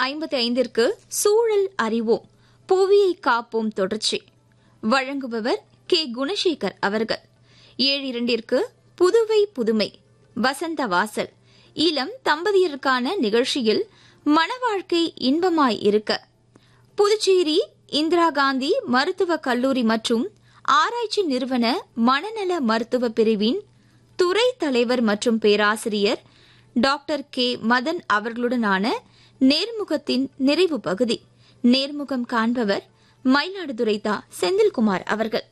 ஐம்பத்தி ஐந்திற்கு சூழல் அறிவோம் புவியை காப்போம் தொடர்ச்சி வழங்குபவர் கே குணசேகர் அவர்கள் ஏழு இரண்டிற்கு புதுவை புதுமை வசந்த வாசல் இளம் தம்பதியருக்கான நிகழ்ச்சியில் மணவாழ்க்கை இன்பமாய் இருக்க புதுச்சேரி இந்திரா காந்தி மருத்துவக் கல்லூரி மற்றும் ஆராய்ச்சி நிறுவன மனநல மருத்துவ பிரிவின் துறை தலைவர் மற்றும் பேராசிரியர் டாக்டர் கே மதன் அவர்களுடனான நேர்முகத்தின் நிறைவு பகுதி நேர்முகம் காண்பவர் மயிலாடுதுறை தா செந்தில்குமார் அவர்கள்